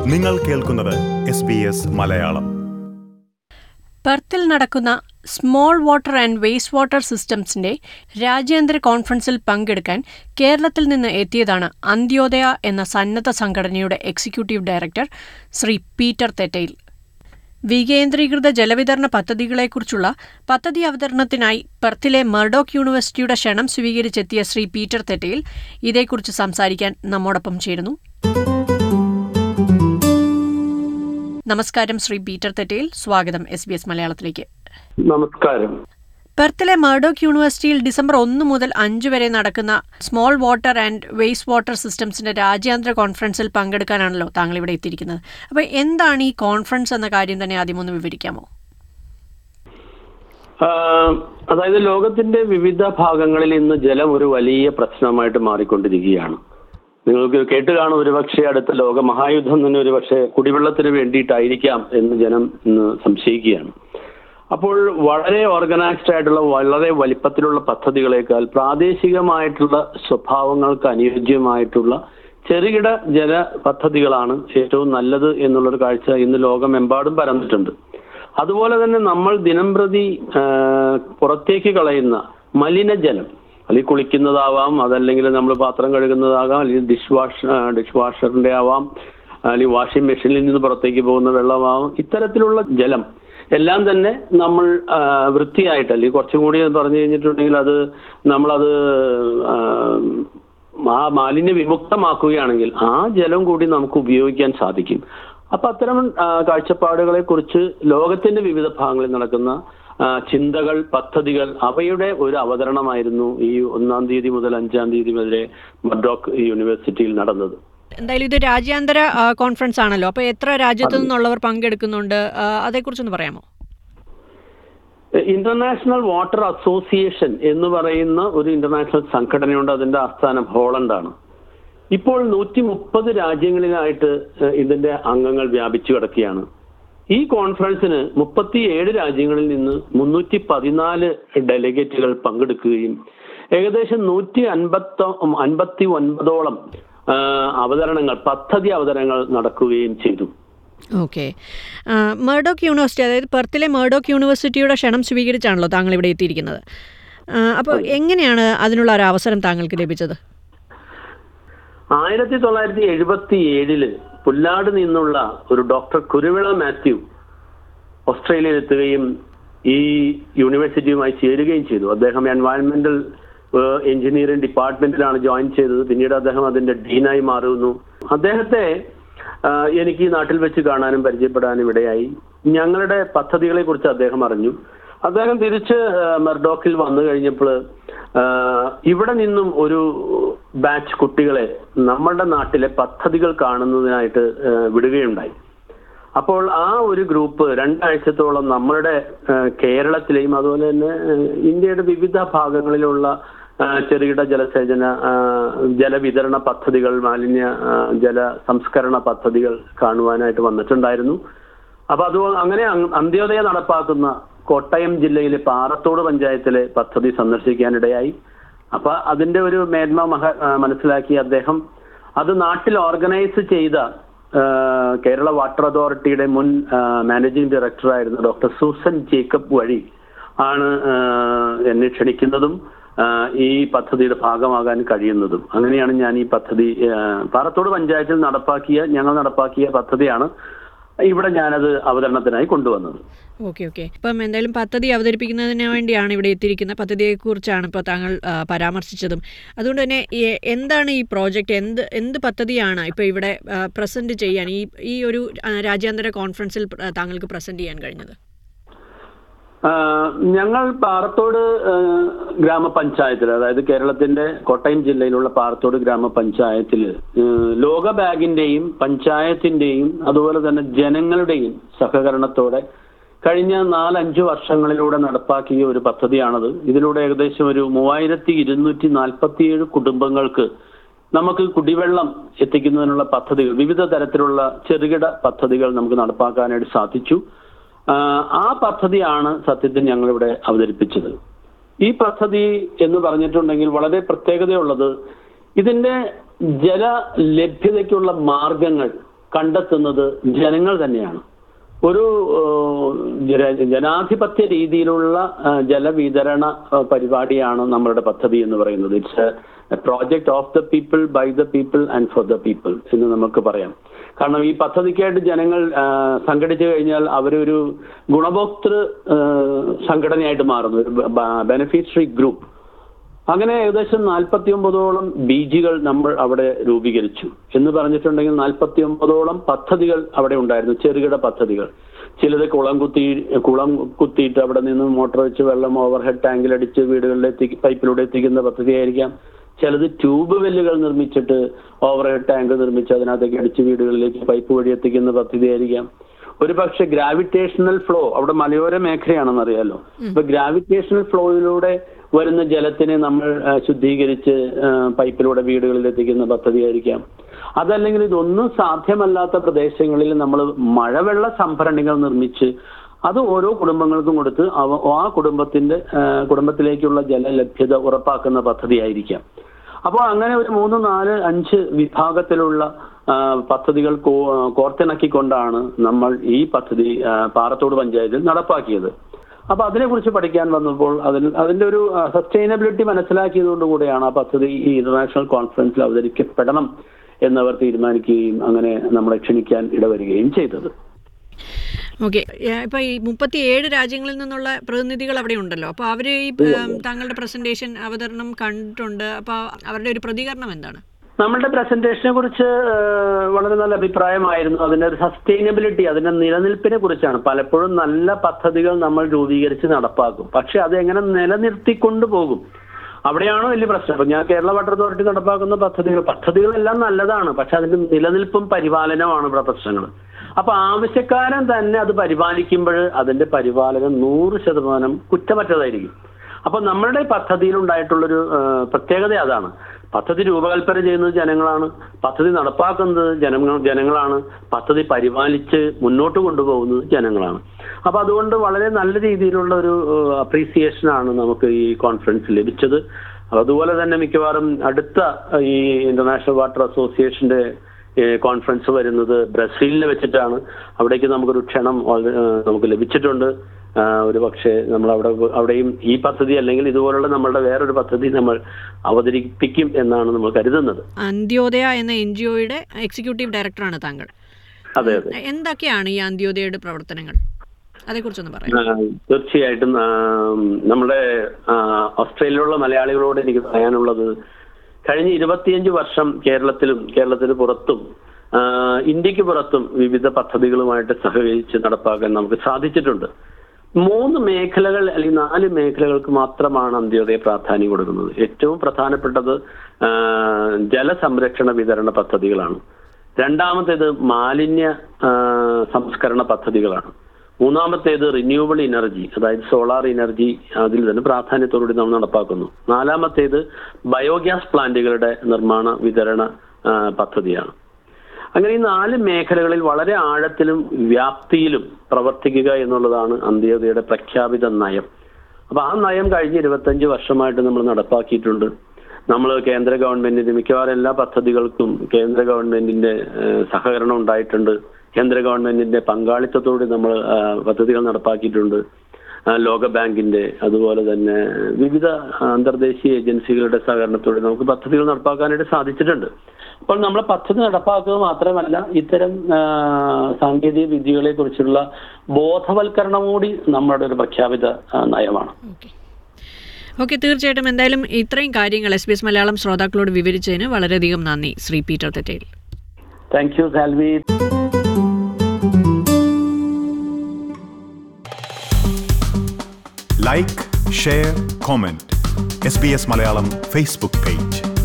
നിങ്ങൾ കേൾക്കുന്നത് S B S Malayalam പെർത്തിൽ നടക്കുന്ന small water and waste water സിസ്റ്റംസിന്റെ രാജ്യാന്തര കോൺഫറൻസിൽ പങ്കെടുക്കാൻ കേരളത്തിൽ നിന്ന് എത്തിയതാണ് അന്ത്യോദയ എന്ന സന്നദ്ധ സംഘടനയുടെ executive director Shri Peter Thettayil വികേന്ദ്രീകൃത ജലവിതരണ പദ്ധതികളെക്കുറിച്ചുള്ള പദ്ധതി അവതരണത്തിനായി പെർത്തിലെ മർഡോക്ക് യൂണിവേഴ്സിറ്റിയുടെ ക്ഷണം സ്വീകരിച്ചെത്തിയ ശ്രീ പീറ്റർ തെറ്റയിൽ ഇതേക്കുറിച്ച് സംസാരിക്കാൻ നമ്മോടൊപ്പം ചേരുന്നു നമസ്കാരം ശ്രീ പീറ്റർ തെറ്റയിൽ സ്വാഗതം എസ് ബി എസ് മലയാളത്തിലേക്ക് നമസ്കാരം പെർത്തിലെ മർഡോക്ക് യൂണിവേഴ്സിറ്റിയിൽ ഡിസംബർ ഒന്ന് മുതൽ അഞ്ച് വരെ നടക്കുന്ന small water and waste water സിസ്റ്റംസിന്റെ രാജ്യാന്തര കോൺഫറൻസിൽ പങ്കെടുക്കാനാണല്ലോ താങ്കൾ ഇവിടെ എത്തിയിരിക്കുന്നത് അപ്പോൾ എന്താണ് ഈ കോൺഫറൻസ് എന്ന കാര്യം തന്നെ ആദ്യം ഒന്ന് വിവരിക്കാമോ ആഹ് അതായത് ലോകത്തിന്റെ വിവിധ ഭാഗങ്ങളിൽ ഇന്ന് ജലം ഒരു വലിയ പ്രശ്നമായിട്ട് മാറിക്കൊണ്ടിരിക്കുകയാണ് നിങ്ങൾക്ക് കേട്ട് കാണും ഒരുപക്ഷെ അടുത്ത ലോക മഹായുദ്ധം തന്നെ ഒരുപക്ഷെ കുടിവെള്ളത്തിന് വേണ്ടിയിട്ടായിരിക്കാം എന്ന് ജനം ഇന്ന് സംശയിക്കുകയാണ് അപ്പോൾ വളരെ ഓർഗനൈസ്ഡ് ആയിട്ടുള്ള വളരെ വലിപ്പത്തിലുള്ള പദ്ധതികളേക്കാൾ പ്രാദേശികമായിട്ടുള്ള സ്വഭാവങ്ങൾക്ക് അനുയോജ്യമായിട്ടുള്ള ചെറുകിട ജല പദ്ധതികളാണ് ഏറ്റവും നല്ലത് എന്നുള്ളൊരു കാഴ്ച ഇന്ന് ലോകമെമ്പാടും പരന്നിട്ടുണ്ട് അതുപോലെ തന്നെ നമ്മൾ ദിനംപ്രതി ആ, പുറത്തേക്ക് കളയുന്ന മലിനജലം അല്ലെങ്കിൽ കുളിക്കുന്നതാവാം അതല്ലെങ്കിൽ നമ്മൾ പാത്രം കഴുകുന്നതാകാം അല്ലെങ്കിൽ ഡിഷ് വാഷ് ഡിഷ് വാഷറിന്റെ ആവാം അല്ലെങ്കിൽ വാഷിംഗ് മെഷീനിൽ നിന്ന് പുറത്തേക്ക് പോകുന്ന വെള്ളമാവാം ഇത്തരത്തിലുള്ള ജലം എല്ലാം തന്നെ നമ്മൾ ആ, വൃത്തിയായിട്ട് അല്ലെങ്കിൽ കുറച്ചും കൂടി പറഞ്ഞു കഴിഞ്ഞിട്ടുണ്ടെങ്കിൽ അത് നമ്മളത് ആ, ആ മാലിന്യ വിമുക്തമാക്കുകയാണെങ്കിൽ ആ ജലം കൂടി നമുക്ക് ഉപയോഗിക്കാൻ സാധിക്കും അപ്പൊ അത്തരം ആ, കാഴ്ചപ്പാടുകളെ കുറിച്ച് ലോകത്തിന്റെ വിവിധ ഭാഗങ്ങളിൽ നടക്കുന്ന ആ, ചിന്തകൾ പദ്ധതികൾ അവയുടെ ഒരു അവതരണമായിരുന്നു ഈ ഒന്നാം തീയതി മുതൽ അഞ്ചാം തീയതി വരെ മഡ്രോക്ക് യൂണിവേഴ്സിറ്റിയിൽ നടന്നത് എന്തായാലും ഇത് രാജ്യാന്തര ആ, കോൺഫറൻസ് ആണല്ലോ അപ്പോൾ എത്ര രാജ്യത്തു നിന്നുള്ളവർ പങ്കെടുക്കുന്നുണ്ട് ആ, അതേക്കുറിച്ചൊന്ന് പറയാമോ ഇന്റർനാഷണൽ വാട്ടർ അസോസിയേഷൻ എന്ന് പറയുന്ന ഒരു ഇന്റർനാഷണൽ സംഘടനയുണ്ട് അതിന്റെ ആസ്ഥാനം ഹോളണ്ടാണ് ഇപ്പോൾ നൂറ്റി മുപ്പത് രാജ്യങ്ങളിലായിട്ട് ഏഹ്, ഇതിന്റെ അംഗങ്ങൾ വ്യാപിച്ചു കിടക്കുകയാണ് ഈ കോൺഫറൻസിന് മുപ്പത്തിയേഴ് രാജ്യങ്ങളിൽ നിന്ന് മുന്നൂറ്റി പതിനാല് ഡെലിഗേറ്റുകൾ പങ്കെടുക്കുകയും ഏകദേശം നൂറ്റി അൻപത്തി അൻപത്തി ഒൻപതോളം ആഹ്, അവതരണങ്ങൾ പദ്ധതി അവതരണങ്ങൾ നടക്കുകയും ചെയ്തു ഓക്കെ മർഡോക്ക് യൂണിവേഴ്സിറ്റി അതായത് പെർത്തിലെ മർഡോക്ക് യൂണിവേഴ്സിറ്റിയുടെ ക്ഷണം സ്വീകരിച്ചാണല്ലോ താങ്കൾ ഇവിടെ എത്തിയിരിക്കുന്നത് ആ, അപ്പോൾ എങ്ങനെയാണ് അതിനുള്ള ഒരു അവസരം താങ്കൾക്ക് ലഭിച്ചത് ആയിരത്തി തൊള്ളായിരത്തി എഴുപത്തി ഏഴില് പുല്ലാട് നിന്നുള്ള ഒരു ഡോക്ടർ കുരുവിള മാത്യു ഓസ്ട്രേലിയയിൽ എത്തുകയും ഈ യൂണിവേഴ്സിറ്റിയുമായി ചേരുകയും ചെയ്തു അദ്ദേഹം എൻവയൺമെന്റൽ എഞ്ചിനീയറിംഗ് ഡിപ്പാർട്ട്മെന്റിലാണ് ജോയിൻ ചെയ്തത് പിന്നീട് അദ്ദേഹം അതിന്റെ ഡീനായി മാറുന്നു അദ്ദേഹത്തെ ആ, എനിക്ക് ഈ നാട്ടിൽ വെച്ച് കാണാനും പരിചയപ്പെടാനും ഇടയായി ഞങ്ങളുടെ പദ്ധതികളെ കുറിച്ച് അദ്ദേഹം അറിഞ്ഞു അദ്ദേഹം തിരിച്ച് ആ, മെർഡോക്കിൽ വന്നു കഴിഞ്ഞപ്പോൾ ആ, ഇവിടെ നിന്നും ഒരു ബാച്ച് കുട്ടികളെ നമ്മളുടെ നാട്ടിലെ പദ്ധതികൾ കാണുന്നതിനായിട്ട് ആ, വിടുകയുണ്ടായി അപ്പോൾ ആ ഒരു ഗ്രൂപ്പ് രണ്ടാഴ്ചത്തോളം നമ്മളുടെ ആ, കേരളത്തിലെയും അതുപോലെ തന്നെ ആ, ഇന്ത്യയുടെ വിവിധ ഭാഗങ്ങളിലുള്ള ആ, ചെറുകിട ജലസേചന ആ, ജലവിതരണ പദ്ധതികൾ മാലിന്യ ആ, ജല സംസ്കരണ പദ്ധതികൾ കാണുവാനായിട്ട് വന്നിട്ടുണ്ടായിരുന്നു അപ്പൊ അത് അങ്ങനെ അങ് അന്ത്യോദയ നടപ്പാക്കുന്ന കോട്ടയം ജില്ലയിലെ പാറത്തോട് പഞ്ചായത്തിലെ പദ്ധതി സന്ദർശിക്കാനിടയായി അപ്പൊ അതിന്റെ ഒരു മേന്മ മഹ ആ, മനസ്സിലാക്കി അദ്ദേഹം അത് നാട്ടിൽ ഓർഗനൈസ് ചെയ്ത ആ, കേരള വാട്ടർ അതോറിറ്റിയുടെ മുൻ ആ, മാനേജിംഗ് ഡയറക്ടറായിരുന്ന ഡോക്ടർ സൂസൻ ജേക്കബ് വഴി ആണ് ആ, എന്നെ ക്ഷണിക്കുന്നതും ആ, ഈ പദ്ധതിയുടെ ഭാഗമാകാൻ കഴിയുന്നതും അങ്ങനെയാണ് ഞാൻ ഈ പദ്ധതി ആ, പാറത്തോട് പഞ്ചായത്തിൽ നടപ്പാക്കിയ ഞങ്ങൾ നടപ്പാക്കിയ പദ്ധതിയാണ് ഇവിടെ ഞാനത് അവതരണത്തിനായി കൊണ്ടുവന്നത് ഓക്കെ ഓക്കെ ഇപ്പം എന്തായാലും പദ്ധതി അവതരിപ്പിക്കുന്നതിന് വേണ്ടിയാണ് ഇവിടെ എത്തിയിരിക്കുന്ന പദ്ധതിയെക്കുറിച്ചാണ് ഇപ്പോൾ താങ്കൾ ആ, പരാമർശിച്ചതും അതുകൊണ്ട് തന്നെ ഈ- എന്താണ് ഈ പ്രോജക്റ്റ് എന്ത് എന്ത് പദ്ധതിയാണ് ഇപ്പോൾ ഇവിടെ പ്രസന്റ് ചെയ്യാൻ ഈ ഈ ഒരു ആ, രാജ്യാന്തര കോൺഫറൻസിൽ പ്ര- താങ്കൾക്ക് പ്രസന്റ് ചെയ്യാൻ കഴിഞ്ഞത് ആ, ഞങ്ങൾ പാറത്തോട് ആ, ഗ്രാമപഞ്ചായത്തിൽ അതായത് കേരളത്തിന്റെ കോട്ടയം ജില്ലയിലുള്ള പാറത്തോട് ഗ്രാമപഞ്ചായത്തിൽ ലോക ബാങ്കിന്റെയും പഞ്ചായത്തിന്റെയും അതുപോലെ തന്നെ ജനങ്ങളുടെയും സഹകരണത്തോടെ കഴിഞ്ഞ നാലഞ്ച് വർഷങ്ങളിലൂടെ നടപ്പാക്കിയ ഒരു പദ്ധതിയാണത് ഇതിലൂടെ ഏകദേശം ഒരു മൂവായിരത്തി ഇരുന്നൂറ്റി നാൽപ്പത്തിയേഴ് കുടുംബങ്ങൾക്ക് നമുക്ക് കുടിവെള്ളം എത്തിക്കുന്നതിനുള്ള പദ്ധതികൾ വിവിധ തരത്തിലുള്ള ചെറുകിട പദ്ധതികൾ നമുക്ക് നടപ്പാക്കാനായിട്ട് സാധിച്ചു ആഹ് ആ പദ്ധതിയാണ് സത്യത്തിൽ ഞങ്ങളിവിടെ അവതരിപ്പിച്ചത് ഈ പദ്ധതി എന്ന് പറഞ്ഞിട്ടുണ്ടെങ്കിൽ വളരെ പ്രത്യേകതയുള്ളത് ഇതിന്റെ ജല ലഭ്യതയ്ക്കുള്ള മാർഗങ്ങൾ കണ്ടെത്തുന്നത് ജനങ്ങൾ തന്നെയാണ് ഒരു ഏഹ്, ജന- ജനാധിപത്യ രീതിയിലുള്ള ഏഹ്, ജലവിതരണ ഏഹ്, പരിപാടിയാണ് നമ്മളുടെ പദ്ധതി എന്ന് പറയുന്നത് it's a project of the people by the people and for the people എന്ന് നമുക്ക് പറയാം കാരണം ഈ പദ്ധതിക്കായിട്ട് ജനങ്ങൾ ഏഹ്, സംഘടിച്ചു കഴിഞ്ഞാൽ അവരൊരു ഗുണഭോക്തൃ ഏഹ്, സംഘടനയായിട്ട് മാറുന്നു ഒരു ബെനിഫിഷ്യറി ഗ്രൂപ്പ് അങ്ങനെ ഏകദേശം നാൽപ്പത്തി ഒമ്പതോളം ബീജികൾ നമ്മൾ അവിടെ രൂപീകരിച്ചു എന്ന് പറഞ്ഞിട്ടുണ്ടെങ്കിൽ നാൽപ്പത്തി ഒമ്പതോളം പദ്ധതികൾ അവിടെ ഉണ്ടായിരുന്നു ചെറുകിട പദ്ധതികൾ ചിലത് കുളം കുത്തി കുളം കുത്തിയിട്ട് അവിടെ നിന്ന് മോട്ടോർ വെച്ച് വെള്ളം ഓവർഹെഡ് ടാങ്കിലടിച്ച് വീടുകളിൽ എത്തി പൈപ്പിലൂടെ എത്തിക്കുന്ന പദ്ധതിയായിരിക്കാം ചിലത് ട്യൂബ് വെല്ലുകൾ നിർമ്മിച്ചിട്ട് ഓവർഹെഡ് ടാങ്ക് നിർമ്മിച്ച് അതിനകത്തേക്ക് അടിച്ച് വീടുകളിലേക്ക് പൈപ്പ് വഴി എത്തിക്കുന്ന പദ്ധതിയായിരിക്കാം ഒരു പക്ഷെ ഗ്രാവിറ്റേഷണൽ ഫ്ലോ അവിടെ മലയോര മേഖലയാണെന്ന് അറിയാലോ അപ്പൊ ഗ്രാവിറ്റേഷണൽ ഫ്ലോയിലൂടെ വരുന്ന ജലത്തിനെ നമ്മൾ ആ, ശുദ്ധീകരിച്ച് ആ, പൈപ്പിലൂടെ വീടുകളിൽ എത്തിക്കുന്ന പദ്ധതിയായിരിക്കാം അതല്ലെങ്കിൽ ഇതൊന്നും സാധ്യമല്ലാത്ത പ്രദേശങ്ങളിൽ നമ്മൾ മഴവെള്ള സംഭരണികൾ നിർമ്മിച്ച് അത് ഓരോ കുടുംബങ്ങൾക്കും കൊടുത്ത് അവ ആ കുടുംബത്തിന്റെ ആ, കുടുംബത്തിലേക്കുള്ള ജലലഭ്യത ഉറപ്പാക്കുന്ന പദ്ധതിയായിരിക്കാം അപ്പോൾ അങ്ങനെ ഒരു മൂന്ന് നാല് അഞ്ച് വിഭാഗത്തിലുള്ള ആ, പദ്ധതികൾ കോ- കോർത്തിണക്കിക്കൊണ്ടാണ് നമ്മൾ ഈ പദ്ധതി ആ, പാറത്തോട് പഞ്ചായത്തിൽ നടപ്പാക്കിയത് അപ്പൊ അതിനെക്കുറിച്ച് പഠിക്കാൻ വന്നപ്പോൾ അതിൽ അതിന്റെ ഒരു സസ്റ്റൈനബിലിറ്റി മനസ്സിലാക്കിയതുകൊണ്ട് കൂടെയാണ് ആ പദ്ധതി ഈ ഇന്റർനാഷണൽ കോൺഫറൻസിൽ അവതരിക്കപ്പെടണം എന്നവർ തീരുമാനിക്കുകയും അങ്ങനെ നമ്മളെ ക്ഷണിക്കാൻ ഇടവരികയും ചെയ്തത് ഓക്കെ ഇപ്പൊ ഈ മുപ്പത്തി ഏഴ് രാജ്യങ്ങളിൽ നിന്നുള്ള പ്രതിനിധികൾ അവിടെ ഉണ്ടല്ലോ അപ്പോൾ അവർ ഈ ഉം, താങ്കളുടെ പ്രസന്റേഷൻ അവതരണം കണ്ടിട്ടുണ്ട് അപ്പോൾ അവരുടെ ഒരു പ്രതികരണം എന്താണ് നമ്മളുടെ പ്രസന്റേഷനെ കുറിച്ച് ഏഹ്, വളരെ നല്ല അഭിപ്രായമായിരുന്നു അതിന്റെ ഒരു സസ്റ്റൈനബിലിറ്റി അതിന്റെ നിലനിൽപ്പിനെ കുറിച്ചാണ് പലപ്പോഴും നല്ല പദ്ധതികൾ നമ്മൾ രൂപീകരിച്ച് നടപ്പാക്കും പക്ഷെ അത് എങ്ങനെ നിലനിർത്തിക്കൊണ്ടു പോകും അവിടെയാണ് വലിയ പ്രശ്നം അപ്പൊ ഞാൻ കേരള വാട്ടർ അതോറിറ്റി നടപ്പാക്കുന്ന പദ്ധതികൾ പദ്ധതികളെല്ലാം നല്ലതാണ് പക്ഷെ അതിന്റെ നിലനിൽപ്പും പരിപാലനമാണ് ഇവിടെ പ്രശ്നങ്ങൾ അപ്പൊ ആവശ്യക്കാരൻ തന്നെ അത് പരിപാലിക്കുമ്പോൾ അതിന്റെ പരിപാലനം നൂറ് ശതമാനം കുറ്റമറ്റതായിരിക്കും അപ്പൊ നമ്മളുടെ പദ്ധതിയിൽ ഉണ്ടായിട്ടുള്ളൊരു ആ, പ്രത്യേകത അതാണ് പദ്ധതി രൂപകൽപ്പന ചെയ്യുന്നത് ജനങ്ങളാണ് പദ്ധതി നടപ്പാക്കുന്നത് ജനങ്ങൾ ജനങ്ങളാണ് പദ്ധതി പരിപാലിച്ച് മുന്നോട്ട് കൊണ്ടുപോകുന്നത് ജനങ്ങളാണ് അപ്പൊ അതുകൊണ്ട് വളരെ നല്ല രീതിയിലുള്ള ഒരു അപ്രീസിയേഷൻ ആണ് നമുക്ക് ഈ കോൺഫറൻസ് ലഭിച്ചത് അതുപോലെ തന്നെ മിക്കവാറും അടുത്ത ഈ ഇന്റർനാഷണൽ വാട്ടർ അസോസിയേഷന്റെ കോൺഫറൻസ് വരുന്നത് ബ്രസീലിൽ വെച്ചിട്ടാണ് അവിടേക്ക് നമുക്കൊരു ക്ഷണം ഓൾറെ- ഏഹ് നമുക്ക് ലഭിച്ചിട്ടുണ്ട് ആഹ് ഒരു പക്ഷേ നമ്മൾ അവിടെ അവിടെയും ഈ പദ്ധതി അല്ലെങ്കിൽ ഇതുപോലുള്ള നമ്മളുടെ വേറൊരു പദ്ധതി നമ്മൾ അവതരിപ്പിക്കും എന്നാണ് നമ്മൾ കരുതുന്നത് അന്ത്യോദയ എന്ന എൻ ജി ഒയുടെ എക്സിക്യൂട്ടീവ് ഡയറക്ടറാണ് താങ്കൾ അതെ അതെ എന്തൊക്കെയാണ് ഈ അന്ത്യോദയയുടെ പ്രവർത്തനങ്ങൾ അതേക്കുറിച്ചൊന്ന് പറയാം ആ, തീർച്ചയായിട്ടും ആ, നമ്മുടെ ആ, ഓസ്ട്രേലിയയിലുള്ള മലയാളികളോട് എനിക്ക് പറയാനുള്ളത് കഴിഞ്ഞ ഇരുപത്തിയഞ്ച് വർഷം കേരളത്തിലും കേരളത്തിന് പുറത്തും ആ, ഇന്ത്യക്ക് പുറത്തും വിവിധ പദ്ധതികളുമായിട്ട് സഹകരിച്ച് നടപ്പാക്കാൻ നമുക്ക് സാധിച്ചിട്ടുണ്ട് മൂന്ന് മേഖലകൾ അല്ലെങ്കിൽ നാല് മേഖലകൾക്ക് മാത്രമാണ് അന്ത്യോദയ പ്രാധാന്യം കൊടുക്കുന്നത് ഏറ്റവും പ്രധാനപ്പെട്ടത് ആ, ജലസംരക്ഷണ വിതരണ പദ്ധതികളാണ് രണ്ടാമത്തേത് മാലിന്യ ആ, സംസ്കരണ പദ്ധതികളാണ് മൂന്നാമത്തേത് റിന്യൂവബിൾ എനർജി അതായത് സോളാർ എനർജി അതിൽ തന്നെ പ്രാധാന്യത്തോടുകൂടി നമ്മൾ നടപ്പാക്കുന്നു നാലാമത്തേത് ബയോഗ്യാസ് പ്ലാന്റുകളുടെ നിർമ്മാണ വിതരണ ആ, പദ്ധതിയാണ് അങ്ങനെ ഈ നാല് മേഖലകളിൽ വളരെ ആഴത്തിലും വ്യാപ്തിയിലും പ്രവർത്തിക്കുക എന്നുള്ളതാണ് അന്ത്യോദയയുടെ പ്രഖ്യാപിത നയം അപ്പൊ ആ നയം കഴിഞ്ഞ ഇരുപത്തഞ്ച് വർഷമായിട്ട് നമ്മൾ നടപ്പാക്കിയിട്ടുണ്ട് നമ്മൾ കേന്ദ്ര ഗവൺമെന്റിന്റെ മിക്കവാറും എല്ലാ പദ്ധതികൾക്കും കേന്ദ്ര ഗവൺമെന്റിന്റെ ഏഹ്, സഹകരണം ഉണ്ടായിട്ടുണ്ട് കേന്ദ്ര ഗവൺമെന്റിന്റെ പങ്കാളിത്തത്തോടെ നമ്മൾ ആ, പദ്ധതികൾ നടപ്പാക്കിയിട്ടുണ്ട് ആ, ലോക ബാങ്കിന്റെ അതുപോലെ തന്നെ വിവിധ അന്തർദേശീയ ഏജൻസികളുടെ സഹകരണത്തോടെ നമുക്ക് പദ്ധതികൾ നടപ്പാക്കാനായിട്ട് സാധിച്ചിട്ടുണ്ട് അപ്പോൾ നമ്മൾ പദ്ധതി നടപ്പാക്കുക മാത്രമല്ല ഇത്തരം ആ, സാങ്കേതിക വിദ്യകളെ കുറിച്ചുള്ള ബോധവൽക്കരണം കൂടി നമ്മുടെ ഒരു പ്രഖ്യാപിത ആ, നയമാണ് ഓക്കെ ഓക്കെ തീർച്ചയായിട്ടും എന്തായാലും ഇത്രയും കാര്യങ്ങൾ എസ് ബി എസ് മലയാളം ശ്രോതാക്കളോട് വിവരിച്ചതിന് വളരെയധികം നന്ദി Shri Peter Thettayil thank you Salvi like share comment S B S Malayalam Facebook page